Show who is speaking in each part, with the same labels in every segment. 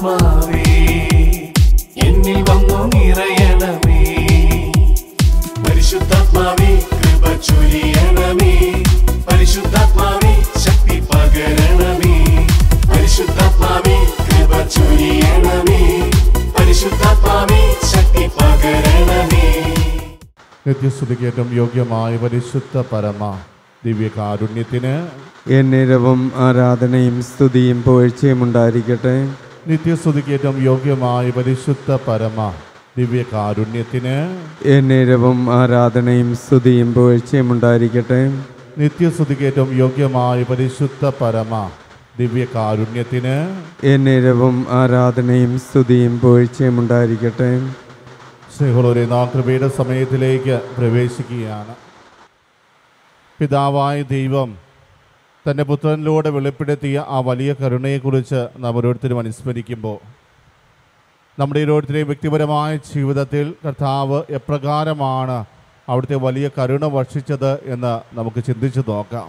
Speaker 1: പരിശുദ്ധാത്മാവേ എന്നിൽ വന്നു നിറയണമേ പരിശുദ്ധാത്മാവേ കൃപ ചൊരിയണമേ പരിശുദ്ധാത്മാവേ ശക്തി പകരണമേ പരിശുദ്ധാത്മാവേ കൃപ ചൊരിയണമേ പരിശുദ്ധാത്മാവേ ശക്തി പകരണമേ
Speaker 2: നിത്യസ്തുതിക്കേറ്റം യോഗ്യമായ പരിശുദ്ധ പരമ ദിവ്യകാരുണ്യത്തിന്
Speaker 3: എന്നേരവും ആരാധനയും സ്തുതിയും പുകഴ്ചയും ഉണ്ടായിരിക്കട്ടെ
Speaker 2: നിത്യസ്തുതിക്കേറ്റം യോഗ്യമായ പരിശുദ്ധ പരമ ദിവ്യകാരുണ്യത്തിന്
Speaker 3: എന്നേരവും ആരാധനയും സ്തുതിയും പുകഴ്ചയും ഉണ്ടായിരിക്കട്ടെ
Speaker 2: നിത്യസ്തുതിക്കേറ്റം യോഗ്യമായ പരിശുദ്ധ പരമ ദിവ്യകാരുണ്യത്തിന്
Speaker 3: എന്നേരവും ആരാധനയും സ്തുതിയും പുകഴ്ചയും ഉണ്ടായിരിക്കട്ടെ
Speaker 2: സ്നേഹമുള്ളവരെ നാം കൃപയുടെ സമയത്തിലേക്ക് പ്രവേശിക്കുകയാണ് പിതാവായ ദൈവം തൻ്റെ പുത്രനിലൂടെ വെളിപ്പെടുത്തിയ ആ വലിയ കരുണയെക്കുറിച്ച് നാം ഓരോരുത്തരും അനുസ്മരിക്കുമ്പോൾ നമ്മുടെ ഓരോരുത്തരെയും വ്യക്തിപരമായ ജീവിതത്തിൽ കർത്താവ് എപ്രകാരമാണ് അവിടുത്തെ വലിയ കരുണ വർഷിച്ചത് എന്ന് നമുക്ക് ചിന്തിച്ചു നോക്കാം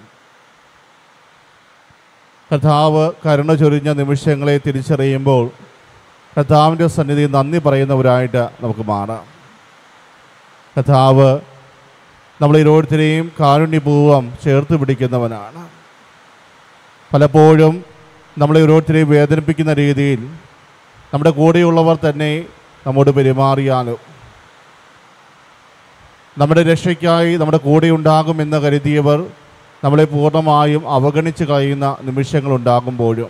Speaker 2: കർത്താവ് കരുണ ചൊരിഞ്ഞ നിമിഷങ്ങളെ തിരിച്ചറിയുമ്പോൾ കർത്താവിൻ്റെ സന്നിധി നന്ദി പറയുന്നവരായിട്ട് നമുക്ക് മാറാം കർത്താവ് നമ്മളെ ഓരോരുത്തരെയും കാരുണ്യപൂർവ്വം ചേർത്ത് പിടിക്കുന്നവനാണ് പലപ്പോഴും നമ്മളെ ഓരോരുത്തരെയും വേദനിപ്പിക്കുന്ന രീതിയിൽ നമ്മുടെ കൂടെയുള്ളവർ തന്നെ നമ്മോട് പെരുമാറിയാലും നമ്മുടെ രക്ഷയ്ക്കായി നമ്മുടെ കൂടെ ഉണ്ടാകുമെന്ന് കരുതിയവർ നമ്മളെ പൂർണ്ണമായും അവഗണിച്ച് കളയുന്ന നിമിഷങ്ങളുണ്ടാകുമ്പോഴും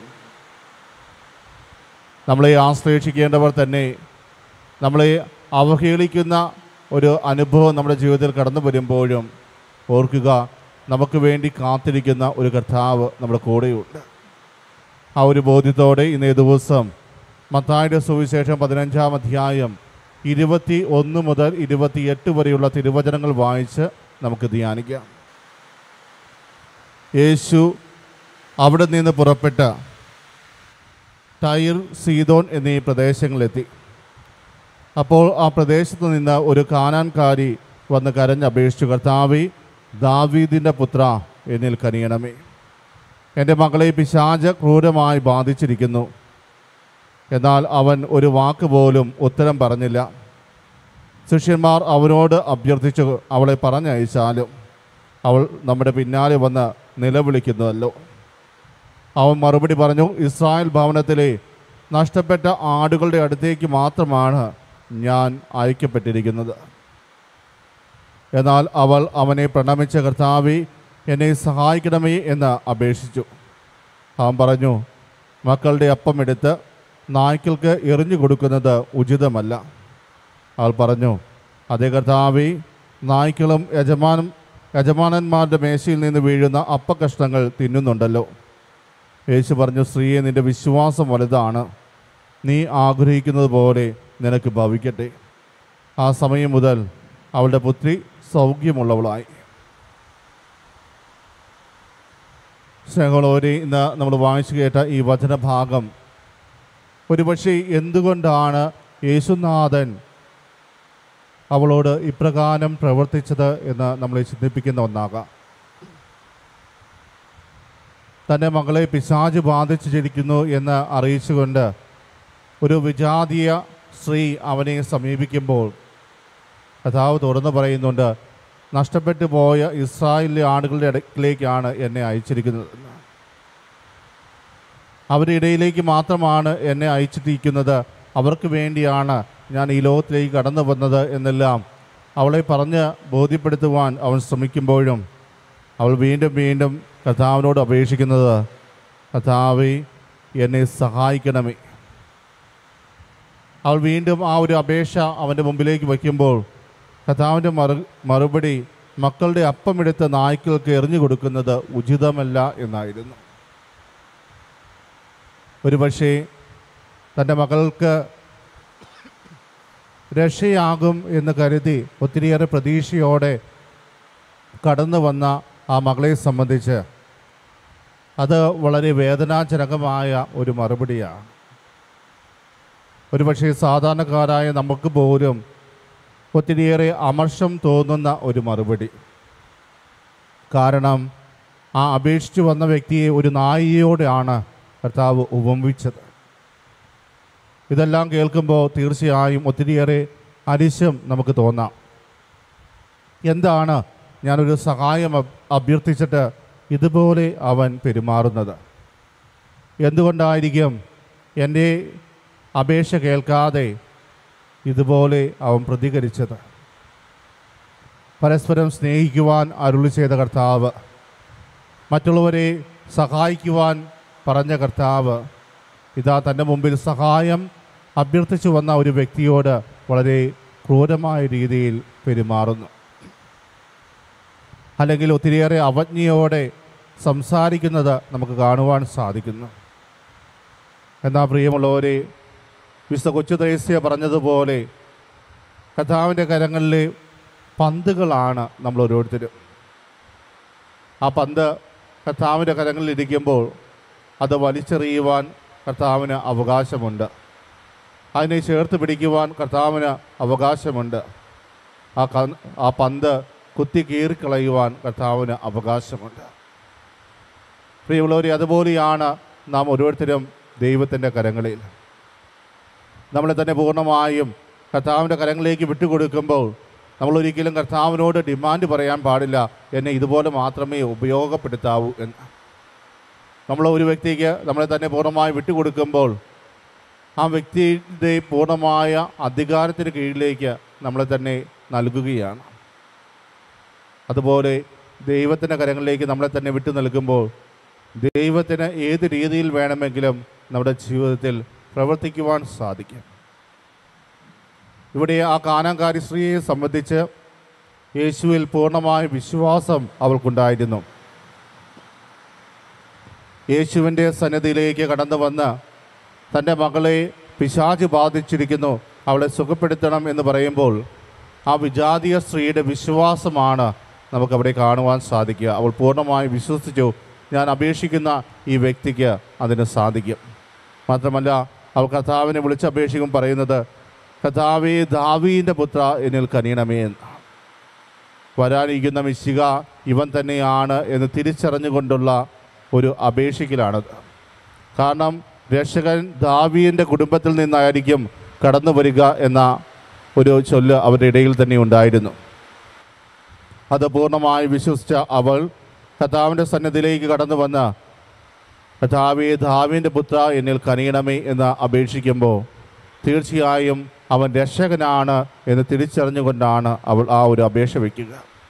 Speaker 2: നമ്മളെ ആശ്ലേഷിക്കേണ്ടവർ തന്നെ നമ്മളെ അവഹേളിക്കുന്ന ഒരു അനുഭവം നമ്മുടെ ജീവിതത്തിൽ കടന്നു വരുമ്പോഴും ഓർക്കുക നമുക്ക് വേണ്ടി കാത്തിരിക്കുന്ന ഒരു കർത്താവ് നമ്മുടെ കൂടെയുണ്ട് ആ ഒരു ബോധ്യത്തോടെ ഇന്നേ ദിവസം മത്തായുടെ സുവിശേഷം പതിനഞ്ചാം അധ്യായം ഇരുപത്തി ഒന്ന് മുതൽ ഇരുപത്തിയെട്ട് വരെയുള്ള തിരുവചനങ്ങൾ വായിച്ച് നമുക്ക് ധ്യാനിക്കാം യേശു അവിടെ നിന്ന് പുറപ്പെട്ട ടൈർ സീതോൻ എന്നീ പ്രദേശങ്ങളിലെത്തി അപ്പോൾ ആ പ്രദേശത്ത് നിന്ന് ഒരു കാനാൻകാരി വന്ന് കരഞ്ഞപേക്ഷിച്ചു കർത്താവി ദാവീദിൻ്റെ പുത്ര എന്നിൽ കനിയണമേ എൻ്റെ മകളെ പിശാജ് ക്രൂരമായി ബാധിച്ചിരിക്കുന്നു എന്നാൽ അവൻ ഒരു വാക്ക് പോലും ഉത്തരം പറഞ്ഞില്ല ശിഷ്യന്മാർ അവനോട് അഭ്യർത്ഥിച്ചു അവളെ പറഞ്ഞയച്ചാലും അവൾ നമ്മുടെ പിന്നാലെ വന്ന് നിലവിളിക്കുന്നുവല്ലോ അവൻ മറുപടി പറഞ്ഞു ഇസ്രായേൽ ഭവനത്തിലെ നഷ്ടപ്പെട്ട ആടുകളുടെ അടുത്തേക്ക് മാത്രമാണ് ഞാൻ അയക്കപ്പെട്ടിരിക്കുന്നത് എന്നാൽ അവൾ അവനെ പ്രണമിച്ച കർത്താവി എന്നെ സഹായിക്കണമേ എന്ന് അപേക്ഷിച്ചു അവൻ പറഞ്ഞു മക്കളുടെ അപ്പം എടുത്ത് നായ്ക്കൾക്ക് എറിഞ്ഞു കൊടുക്കുന്നത് ഉചിതമല്ല അവൾ പറഞ്ഞു അതേ കർത്താവി നായ്ക്കളും യജമാനും യജമാനന്മാരുടെ മേശയിൽ നിന്ന് വീഴുന്ന അപ്പക്കഷ്ണങ്ങൾ തിന്നുന്നുണ്ടല്ലോ യേശു പറഞ്ഞു സ്ത്രീയെ നിന്റെ വിശ്വാസം വലുതാണ് നീ ആഗ്രഹിക്കുന്നത് പോലെ നിനക്ക് ഭവിക്കട്ടെ ആ സമയം മുതൽ അവളുടെ പുത്രി സൗഖ്യമുള്ളവളായി സ്നേഹമുള്ളവരെ ഇന്ന് നമ്മൾ വായിച്ചു കേട്ട ഈ വചനഭാഗം ഒരുപക്ഷെ എന്തുകൊണ്ടാണ് യേശുനാഥൻ അവളോട് ഇപ്രകാരം പ്രവർത്തിച്ചത് എന്ന് നമ്മളെ ചിന്തിപ്പിക്കുന്ന ഒന്നാകാം തൻ്റെ മകളെ പിശാജ് ബാധിച്ചിരിക്കുന്നു എന്ന് അറിയിച്ചുകൊണ്ട് ഒരു വിജാതീയ സ്ത്രീ അവനെ സമീപിക്കുമ്പോൾ കഥാവ് തുറന്നു പറയുന്നുണ്ട് നഷ്ടപ്പെട്ടു പോയ ഇസ്രായേലിലെ ആളുകളുടെ ഇടയ്ക്കിലേക്കാണ് എന്നെ അയച്ചിരിക്കുന്നത് അവരുടെ ഇടയിലേക്ക് മാത്രമാണ് എന്നെ അയച്ചിരിക്കുന്നത് അവർക്ക് വേണ്ടിയാണ് ഞാൻ ഈ ലോകത്തിലേക്ക് കടന്നു വന്നത് എന്നെല്ലാം അവളെ പറഞ്ഞ് ബോധ്യപ്പെടുത്തുവാൻ അവൻ ശ്രമിക്കുമ്പോഴും അവൾ വീണ്ടും വീണ്ടും കഥാവിനോട് അപേക്ഷിക്കുന്നത് കഥാവെ എന്നെ സഹായിക്കണമേ അവൾ വീണ്ടും ആ ഒരു അപേക്ഷ അവൻ്റെ മുമ്പിലേക്ക് വയ്ക്കുമ്പോൾ കഥാവിൻ്റെ മറു മറുപടി മക്കളുടെ അപ്പമെടുത്ത് നായ്ക്കൾക്ക് എറിഞ്ഞു കൊടുക്കുന്നത് ഉചിതമല്ല എന്നായിരുന്നു ഒരുപക്ഷേ തൻ്റെ മകൾക്ക് രക്ഷയാകും എന്ന് കരുതി ഒത്തിരിയേറെ പ്രതീക്ഷയോടെ കടന്നു വന്ന ആ മകളെ സംബന്ധിച്ച് അത് വളരെ വേദനാജനകമായ ഒരു മറുപടിയാണ് ഒരുപക്ഷെ സാധാരണക്കാരായ നമുക്ക് പോലും ഒത്തിരിയേറെ അമർഷം തോന്നുന്ന ഒരു മറുപടി കാരണം ആ അപേക്ഷിച്ചു വന്ന വ്യക്തിയെ ഒരു നായികയോടെയാണ് കർത്താവ് ഉപമിച്ചത് ഇതെല്ലാം കേൾക്കുമ്പോൾ തീർച്ചയായും ഒത്തിരിയേറെ അരിശം നമുക്ക് തോന്നാം എന്താണ് ഞാനൊരു സഹായം അഭ്- അഭ്യർത്ഥിച്ചിട്ട് ഇതുപോലെ അവൻ പെരുമാറുന്നത് എന്തുകൊണ്ടായിരിക്കും എൻ്റെ അപേക്ഷ കേൾക്കാതെ ഇതുപോലെ അവൻ പ്രതികരിച്ചത് പരസ്പരം സ്നേഹിക്കുവാൻ അരുളി ചെയ്ത കർത്താവ് മറ്റുള്ളവരെ സഹായിക്കുവാൻ പറഞ്ഞ കർത്താവ് ഇതാ തൻ്റെ മുമ്പിൽ സഹായം അഭ്യർത്ഥിച്ചു വന്ന ഒരു വ്യക്തിയോട് വളരെ ക്രൂരമായ രീതിയിൽ പെരുമാറുന്നു അല്ലെങ്കിൽ ഒത്തിരിയേറെ അവജ്ഞയോടെ സംസാരിക്കുന്നത് നമുക്ക് കാണുവാൻ സാധിക്കുന്നു എന്നാൽ പ്രിയമുള്ളവരെ വിശുദ്ധ കൊച്ചു ത്രേസ്യ പറഞ്ഞതുപോലെ കഥാവിൻ്റെ കരങ്ങളിലെ പന്തുകളാണ് നമ്മൾ ഓരോരുത്തരും ആ പന്ത് കർത്താവിൻ്റെ കരങ്ങളിൽ ഇരിക്കുമ്പോൾ അത് വലിച്ചെറിയുവാൻ കർത്താവിന് അവകാശമുണ്ട് അതിനെ ചേർത്ത് പിടിക്കുവാൻ കർത്താവിന് അവകാശമുണ്ട് ആ ക ആ പന്ത് കുത്തി കീറിക്കളയുവാൻ കർത്താവിന് അവകാശമുണ്ട് പ്രിയമുള്ളവരെ അതുപോലെയാണ് നാം ഓരോരുത്തരും ദൈവത്തിൻ്റെ കരങ്ങളിൽ നമ്മളെ തന്നെ പൂർണ്ണമായും കർത്താവിൻ്റെ കരങ്ങളിലേക്ക് വിട്ടുകൊടുക്കുമ്പോൾ നമ്മൾ ഒരിക്കലും കർത്താവിനോട് ഡിമാൻഡ് പറയാൻ പാടില്ല എന്നെ ഇതുപോലെ മാത്രമേ ഉപയോഗപ്പെടുത്താവൂ എന്ന് നമ്മൾ ഒരു വ്യക്തിക്ക് നമ്മളെ തന്നെ പൂർണ്ണമായി വിട്ടുകൊടുക്കുമ്പോൾ ആ വ്യക്തിയുടെ പൂർണ്ണമായ അധികാരത്തിന് കീഴിലേക്ക് നമ്മളെ തന്നെ നൽകുകയാണ് അതുപോലെ ദൈവത്തിൻ്റെ കരങ്ങളിലേക്ക് നമ്മളെ തന്നെ വിട്ടു നൽകുമ്പോൾ ദൈവത്തിന് ഏത് രീതിയിൽ വേണമെങ്കിലും നമ്മുടെ ജീവിതത്തിൽ പ്രവർത്തിക്കുവാൻ സാധിക്കും ഇവിടെ ആ കാനാങ്കാരി സ്ത്രീയെ സംബന്ധിച്ച് യേശുവിൽ പൂർണ്ണമായ വിശ്വാസം അവൾക്കുണ്ടായിരുന്നു യേശുവിൻ്റെ സന്നിധിയിലേക്ക് കടന്നു വന്ന് തൻ്റെ മകളെ പിശാച് ബാധിച്ചിരിക്കുന്നു അവളെ സുഖപ്പെടുത്തണം എന്ന് പറയുമ്പോൾ ആ വിജാതീയ സ്ത്രീയുടെ വിശ്വാസമാണ് നമുക്കവിടെ കാണുവാൻ സാധിക്കുക അവൾ പൂർണ്ണമായി വിശ്വസിച്ചു ഞാൻ അപേക്ഷിക്കുന്ന ഈ വ്യക്തിക്ക് അതിന് സാധിക്കും മാത്രമല്ല അവൾ കഥാവിനെ വിളിച്ചപേക്ഷിക്കും പറയുന്നത് കഥാവേ ദാവീൻ്റെ പുത്ര എന്നിൽ കനിയണമേ എന്ന് വരാനിരിക്കുന്ന മിശിക ഇവൻ തന്നെയാണ് എന്ന് തിരിച്ചറിഞ്ഞുകൊണ്ടുള്ള ഒരു അപേക്ഷിക്കലാണത് കാരണം രക്ഷകൻ ദാവീൻ്റെ കുടുംബത്തിൽ നിന്നായിരിക്കും കടന്നു വരിക എന്ന ഒരു ചൊല്ല് അവരുടെ ഇടയിൽ തന്നെ ഉണ്ടായിരുന്നു അത് പൂർണ്ണമായി വിശ്വസിച്ച അവൾ കഥാവിൻ്റെ സന്നിധിയിലേക്ക് കടന്നു വന്ന് കഥാവേ ദാവീൻ്റെ പുത്ര എന്നിൽ കനിയണമേ എന്ന് അപേക്ഷിക്കുമ്പോൾ തീർച്ചയായും അവൻ രക്ഷകനാണ് എന്ന് തിരിച്ചറിഞ്ഞുകൊണ്ടാണ് അവൾ ആ ഒരു അപേക്ഷ വയ്ക്കുക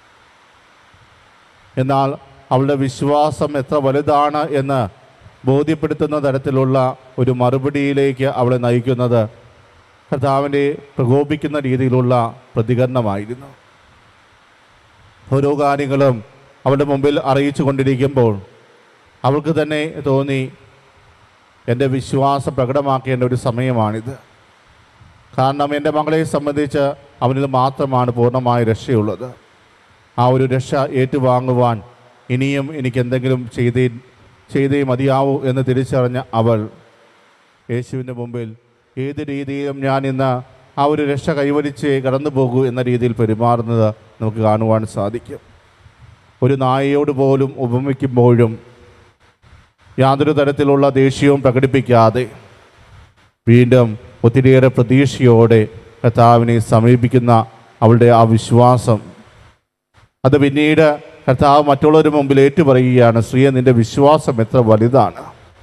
Speaker 2: എന്നാൽ അവളുടെ വിശ്വാസം എത്ര വലുതാണ് എന്ന് ബോധ്യപ്പെടുത്തുന്ന തരത്തിലുള്ള ഒരു മറുപടിയിലേക്ക് അവളെ നയിക്കുന്നത് കർത്താവിനെ പ്രകോപിക്കുന്ന രീതിയിലുള്ള പ്രതികരണമായിരുന്നു ഓരോ കാര്യങ്ങളും അവളുടെ മുമ്പിൽ അറിയിച്ചു കൊണ്ടിരിക്കുമ്പോൾ അവൾക്ക് തന്നെ തോന്നി എൻ്റെ വിശ്വാസം പ്രകടമാക്കേണ്ട ഒരു സമയമാണിത് കാരണം എൻ്റെ മകളെ സംബന്ധിച്ച് അവനിൽ മാത്രമാണ് പൂർണ്ണമായ രക്ഷയുള്ളത് ആ ഒരു രക്ഷ ഏറ്റുവാങ്ങുവാൻ ഇനിയും എനിക്ക് എന്തെങ്കിലും ചെയ്തേ ചെയ്തേ മതിയാവൂ എന്ന് തിരിച്ചറിഞ്ഞ അവൾ യേശുവിൻ്റെ മുമ്പിൽ ഏത് രീതിയിലും ഞാൻ ഇന്ന് ആ ഒരു രക്ഷ കൈവരിച്ച് കടന്നു പോകൂ എന്ന രീതിയിൽ പെരുമാറുന്നത് നമുക്ക് കാണുവാൻ സാധിക്കും ഒരു നായയോട് പോലും ഉപമിക്കുമ്പോഴും യാതൊരു തരത്തിലുള്ള ദേഷ്യവും പ്രകടിപ്പിക്കാതെ വീണ്ടും ഒത്തിരിയേറെ പ്രതീക്ഷയോടെ കർത്താവിനെ സമീപിക്കുന്ന അവളുടെ ആ വിശ്വാസം അത് പിന്നീട് കർത്താവ് മറ്റുള്ളവരുടെ മുമ്പിൽ ഏറ്റുപറയുകയാണ് സ്ത്രീയെ നിന്റെ വിശ്വാസം എത്ര വലുതാണ്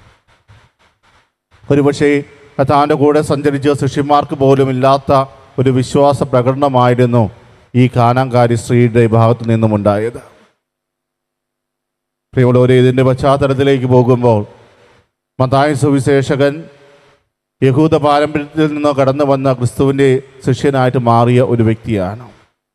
Speaker 2: ഒരുപക്ഷെ കർത്താവിൻ്റെ കൂടെ സഞ്ചരിച്ച ശിഷ്യന്മാർക്ക് പോലും ഇല്ലാത്ത ഒരു വിശ്വാസ പ്രകടനമായിരുന്നു ഈ കാനാങ്കാരി സ്ത്രീയുടെ ഭാഗത്തു നിന്നും ഉണ്ടായത് പ്രിയമുള്ളവരെ ഇതിൻ്റെ പശ്ചാത്തലത്തിലേക്ക് പോകുമ്പോൾ മത്തായ സുവിശേഷകൻ യഹൂദ പാരമ്പര്യത്തിൽ നിന്ന് കടന്നു വന്ന ക്രിസ്തുവിൻ്റെ ശിഷ്യനായിട്ട് മാറിയ ഒരു വ്യക്തിയാണ്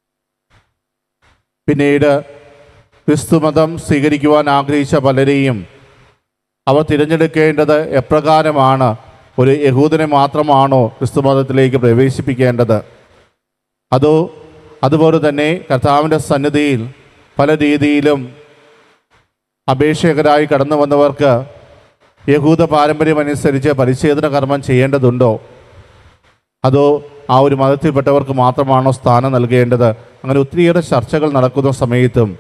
Speaker 2: പിന്നീട് ക്രിസ്തുമതം സ്വീകരിക്കുവാൻ ആഗ്രഹിച്ച പലരെയും അവർ തിരഞ്ഞെടുക്കേണ്ടത് എപ്രകാരമാണ് ഒരു യഹൂദനെ മാത്രമാണോ ക്രിസ്തുമതത്തിലേക്ക് പ്രവേശിപ്പിക്കേണ്ടത് അതോ അതുപോലെ തന്നെ കർത്താവിൻ്റെ സന്നിധിയിൽ പല രീതിയിലും അപേക്ഷകരായി കടന്നു വന്നവർക്ക് യഹൂദ പാരമ്പര്യമനുസരിച്ച് പരിച്ഛേദന കർമ്മം ചെയ്യേണ്ടതുണ്ടോ അതോ ആ ഒരു മതത്തിൽപ്പെട്ടവർക്ക് മാത്രമാണോ സ്ഥാനം നൽകേണ്ടത് അങ്ങനെ ഒത്തിരിയേറെ ചർച്ചകൾ നടക്കുന്ന സമയത്തും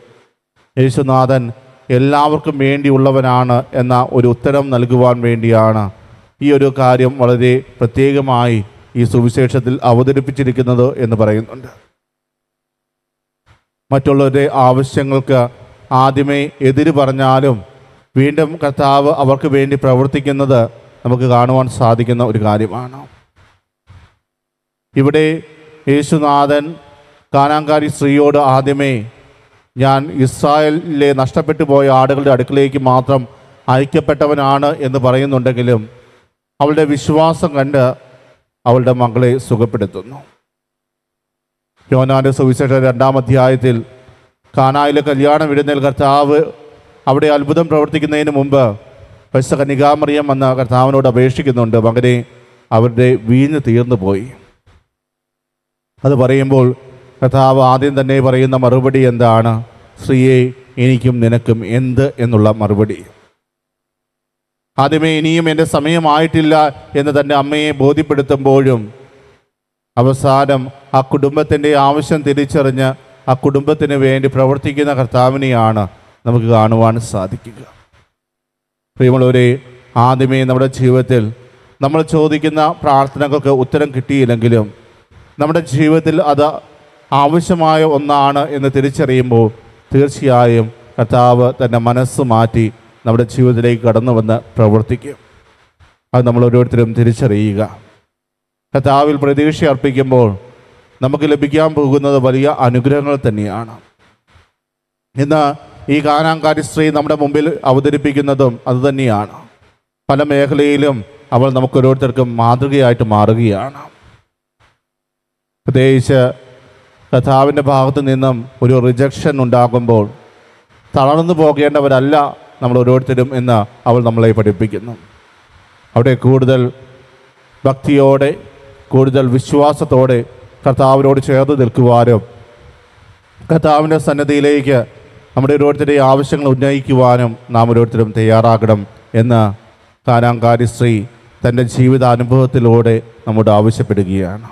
Speaker 2: യേശുനാഥൻ എല്ലാവർക്കും വേണ്ടിയുള്ളവനാണ് എന്ന ഒരു ഉത്തരം നൽകുവാൻ വേണ്ടിയാണ് ഈ ഒരു കാര്യം വളരെ പ്രത്യേകമായി ഈ സുവിശേഷത്തിൽ അവതരിപ്പിച്ചിരിക്കുന്നത് എന്ന് പറയുന്നുണ്ട് മറ്റുള്ളവരുടെ ആവശ്യങ്ങൾക്ക് ആദ്യമേ എതിര് പറഞ്ഞാലും വീണ്ടും കർത്താവ് അവർക്ക് വേണ്ടി പ്രവർത്തിക്കുന്നത് നമുക്ക് കാണുവാൻ സാധിക്കുന്ന ഒരു കാര്യമാണ് ഇവിടെ യേശുനാഥൻ കാനാങ്കാരി സ്ത്രീയോട് ആദ്യമേ ഞാൻ ഇസ്രായേലിലെ നഷ്ടപ്പെട്ടു പോയ ആടുകളുടെ അടുക്കിലേക്ക് മാത്രം അയക്കപ്പെട്ടവനാണ് എന്ന് പറയുന്നുണ്ടെങ്കിലും അവളുടെ വിശ്വാസം കണ്ട് അവളുടെ മകളെ സുഖപ്പെടുത്തുന്നു യോനാന്റെ സുവിശേഷ രണ്ടാം അധ്യായത്തിൽ കാനായിലെ കല്യാണം വിടുന്നതിൽ കർത്താവ് അവിടെ അത്ഭുതം പ്രവർത്തിക്കുന്നതിന് മുമ്പ് പൈസ കനികാമറിയം എന്ന കർത്താവിനോട് അപേക്ഷിക്കുന്നുണ്ട് മകനെ അവരുടെ വീഞ്ഞ് തീർന്നു പോയി അത് പറയുമ്പോൾ കർത്താവ് ആദ്യം തന്നെ പറയുന്ന മറുപടി എന്താണ് സ്ത്രീയെ എനിക്കും നിനക്കും എന്ത് എന്നുള്ള മറുപടി ആദ്യമേ ഇനിയും എൻ്റെ സമയമായിട്ടില്ല എന്ന് തൻ്റെ അമ്മയെ ബോധ്യപ്പെടുത്തുമ്പോഴും അവസാനം ആ കുടുംബത്തിൻ്റെ ആവശ്യം തിരിച്ചറിഞ്ഞ് ആ കുടുംബത്തിന് വേണ്ടി പ്രവർത്തിക്കുന്ന കർത്താവിനെയാണ് നമുക്ക് കാണുവാൻ സാധിക്കുക പ്രിയമുള്ളവരെ ആദ്യമേ നമ്മുടെ ജീവിതത്തിൽ നമ്മൾ ചോദിക്കുന്ന പ്രാർത്ഥനകൾക്ക് ഉത്തരം കിട്ടിയില്ലെങ്കിലും നമ്മുടെ ജീവിതത്തിൽ അത് ആവശ്യമായ ഒന്നാണ് എന്ന് തിരിച്ചറിയുമ്പോൾ തീർച്ചയായും കർത്താവ് തൻ്റെ മനസ്സ് മാറ്റി നമ്മുടെ ജീവിതത്തിലേക്ക് കടന്നു വന്ന് പ്രവർത്തിക്കും അത് നമ്മൾ ഓരോരുത്തരും തിരിച്ചറിയുക കർത്താവിൽ പ്രതീക്ഷ അർപ്പിക്കുമ്പോൾ നമുക്ക് ലഭിക്കാൻ പോകുന്നത് വലിയ അനുഗ്രഹങ്ങൾ തന്നെയാണ് ഇന്ന് ഈ കാനാങ്കാരി സ്ത്രീ നമ്മുടെ മുമ്പിൽ അവതരിപ്പിക്കുന്നതും അതുതന്നെയാണ് പല മേഖലയിലും അവൾ നമുക്ക് ഓരോരുത്തർക്കും മാതൃകയായിട്ട് മാറുകയാണ് പ്രത്യേകിച്ച് കഥാവിൻ്റെ ഭാഗത്തു നിന്നും ഒരു റിജക്ഷൻ ഉണ്ടാകുമ്പോൾ തളർന്നു പോകേണ്ടവരല്ല നമ്മൾ ഓരോരുത്തരും എന്ന് അവൾ നമ്മളെ പഠിപ്പിക്കുന്നു അവിടെ കൂടുതൽ ഭക്തിയോടെ കൂടുതൽ വിശ്വാസത്തോടെ കർത്താവിനോട് ചേർന്ന് നിൽക്കുവാനും കർത്താവിൻ്റെ സന്നദ്ധിയിലേക്ക് നമ്മുടെ ഓരോരുത്തരുടെയും ആവശ്യങ്ങൾ ഉന്നയിക്കുവാനും നാം ഓരോരുത്തരും തയ്യാറാകണം എന്ന് കാനാങ്കാരി സ്ത്രീ തൻ്റെ ജീവിതാനുഭവത്തിലൂടെ നമ്മോട് ആവശ്യപ്പെടുകയാണ്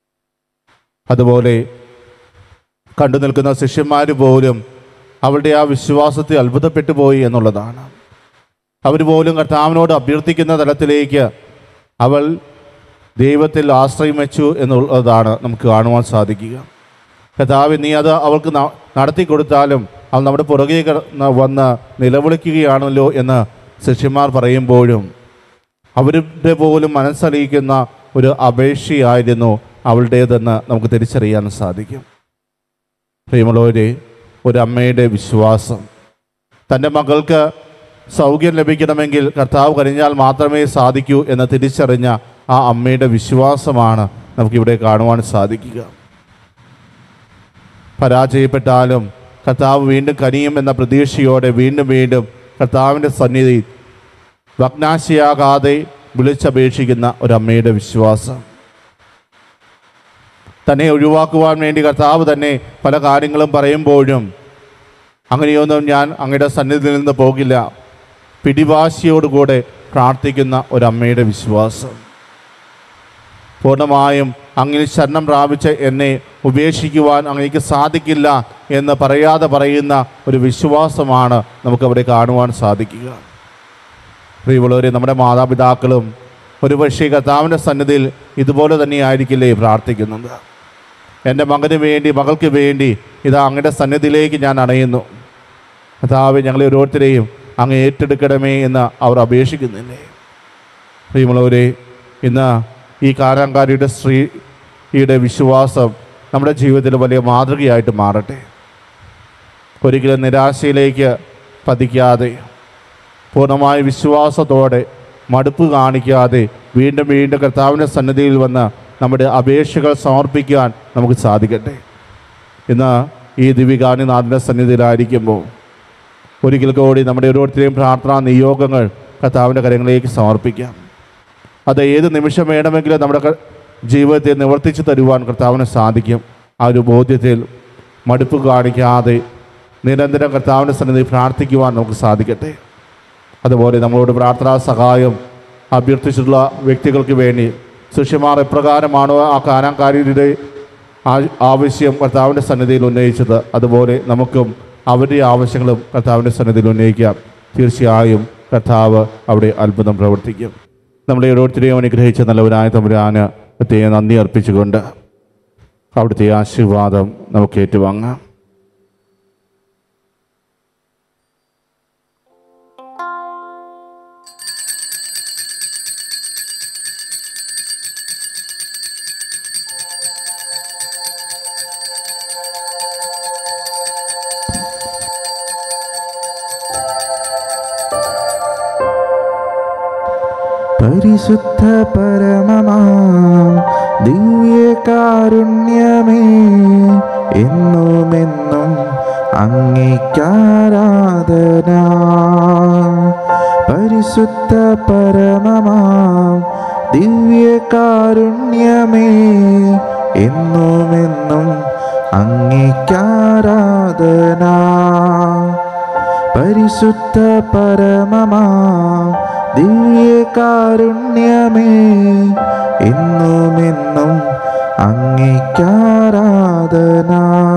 Speaker 2: അതുപോലെ കണ്ടു നിൽക്കുന്ന ശിഷ്യന്മാർ പോലും അവളുടെ ആ വിശ്വാസത്തെ അത്ഭുതപ്പെട്ടു പോയി എന്നുള്ളതാണ് അവർ പോലും കർത്താവിനോട് അഭ്യർത്ഥിക്കുന്ന തലത്തിലേക്ക് അവൾ ദൈവത്തിൽ ആശ്രയം വെച്ചു എന്നുള്ളതാണ് നമുക്ക് കാണുവാൻ സാധിക്കുക കർത്താവ് നീ അത് അവൾക്ക് ന- നടത്തി കൊടുത്താലും അവൾ നമ്മുടെ പുറകെ കിടന്ന് വന്ന് നിലവിളിക്കുകയാണല്ലോ എന്ന് ശിഷ്യന്മാർ പറയുമ്പോഴും അവരുടെ പോലും മനസ്സറിയിക്കുന്ന ഒരു അപേക്ഷയായിരുന്നു അവളുടേതെന്ന് നമുക്ക് തിരിച്ചറിയാൻ സാധിക്കും പ്രിയമുള്ളവരെ ഒരു അമ്മയുടെ വിശ്വാസം തൻ്റെ മകൾക്ക് സൗഖ്യം ലഭിക്കണമെങ്കിൽ കർത്താവ് കഴിഞ്ഞാൽ മാത്രമേ സാധിക്കൂ എന്ന് തിരിച്ചറിഞ്ഞ ആ അമ്മയുടെ വിശ്വാസമാണ് നമുക്കിവിടെ കാണുവാൻ സാധിക്കുക പരാജയപ്പെട്ടാലും കർത്താവ് വീണ്ടും കനിയും എന്ന പ്രതീക്ഷയോടെ വീണ്ടും വീണ്ടും കർത്താവിൻ്റെ സന്നിധി ഭഗ്നാശിയാകാതെ വിളിച്ചപേക്ഷിക്കുന്ന ഒരമ്മയുടെ വിശ്വാസം തന്നെ ഒഴിവാക്കുവാൻ വേണ്ടി കർത്താവ് തന്നെ പല കാര്യങ്ങളും പറയുമ്പോഴും അങ്ങനെയൊന്നും ഞാൻ അങ്ങയുടെ സന്നിധിയിൽ നിന്ന് പോകില്ല പിടിവാശിയോടുകൂടെ പ്രാർത്ഥിക്കുന്ന ഒരമ്മയുടെ വിശ്വാസം പൂർണ്ണമായും അങ്ങിൽ ശരണം പ്രാപിച്ച എന്നെ ഉപേക്ഷിക്കുവാൻ അങ്ങേക്ക് സാധിക്കില്ല എന്ന് പറയാതെ പറയുന്ന ഒരു വിശ്വാസമാണ് നമുക്കവിടെ കാണുവാൻ സാധിക്കുക പ്രിയമുള്ളവരെ നമ്മുടെ മാതാപിതാക്കളും ഒരുപക്ഷേ കർത്താവിൻ്റെ സന്നിധിയിൽ ഇതുപോലെ തന്നെയായിരിക്കില്ലേ പ്രാർത്ഥിക്കുന്നത് എൻ്റെ മകന് വേണ്ടി മകൾക്ക് വേണ്ടി ഇതാ അങ്ങയുടെ സന്നിധിയിലേക്ക് ഞാൻ അണയുന്നു കർത്താവ് ഞങ്ങളെ ഓരോരുത്തരെയും അങ്ങ് ഏറ്റെടുക്കണമേ എന്ന് അവർ അപേക്ഷിക്കുന്നില്ലേ പ്രിയമുള്ളവരെ ഇന്ന് ഈ കാരാങ്കാരിയുടെ സ്ത്രീയുടെ വിശ്വാസം നമ്മുടെ ജീവിതത്തിൽ വലിയ മാതൃകയായിട്ട് മാറട്ടെ ഒരിക്കലും നിരാശയിലേക്ക് പതിക്കാതെ പൂർണ്ണമായ വിശ്വാസത്തോടെ മടുപ്പ് കാണിക്കാതെ വീണ്ടും വീണ്ടും കർത്താവിൻ്റെ സന്നിധിയിൽ വന്ന് നമ്മുടെ അപേക്ഷകൾ സമർപ്പിക്കാൻ നമുക്ക് സാധിക്കട്ടെ ഇന്ന് ഈ ദിവികാനിനാഥൻ്റെ സന്നിധിയിലായിരിക്കുമ്പോൾ ഒരിക്കൽ കൂടി നമ്മുടെ ഓരോരുത്തരെയും പ്രാർത്ഥനാ നിയോഗങ്ങൾ കർത്താവിൻ്റെ കരങ്ങളിലേക്ക് സമർപ്പിക്കാം അത് ഏത് നിമിഷം വേണമെങ്കിലും നമ്മുടെ ക- ജീവിതത്തെ നിവർത്തിച്ചു തരുവാൻ കർത്താവിന് സാധിക്കും ആ ഒരു ബോധ്യത്തിൽ മടുപ്പ് കാണിക്കാതെ നിരന്തരം കർത്താവിൻ്റെ സന്നിധി പ്രാർത്ഥിക്കുവാൻ നമുക്ക് സാധിക്കട്ടെ അതുപോലെ നമ്മളോട് പ്രാർത്ഥനാ സഹായം അഭ്യർത്ഥിച്ചിട്ടുള്ള വ്യക്തികൾക്ക് വേണ്ടി ശിഷ്യമാർ എപ്രകാരമാണോ ആ കാനാകാരിയുടെ ആ- ആവശ്യം കർത്താവിൻ്റെ സന്നിധിയിൽ ഉന്നയിച്ചത് അതുപോലെ നമുക്കും അവരുടെ ആവശ്യങ്ങളും കർത്താവിൻ്റെ സന്നിധിയിൽ ഉന്നയിക്കാം തീർച്ചയായും കർത്താവ് അവിടെ അത്ഭുതം പ്രവർത്തിക്കും നമ്മളെ ഓരോരുത്തരെയും അനുഗ്രഹിച്ച നല്ലവരായ തമ്പുരാന് പ്രത്യേക നന്ദി അർപ്പിച്ചുകൊണ്ട് അവിടുത്തെ ആശീർവാദം നമുക്ക് ഏറ്റുവാങ്ങാം
Speaker 4: പരിശുദ്ധ പരമമാം ദിവ്യകാരുണ്യമേ എന്നുമെന്നും അംഗീകാരാധന പരിശുദ്ധ പരമമാം ദിവ്യകാരുണ്യമേ എന്നുമെന്നും അംഗീകാരാധന പരിശുദ്ധ പരമമാ ദിവ്യകാരുണ്യമേ എന്നുമെന്നും അംഗീകാരാധന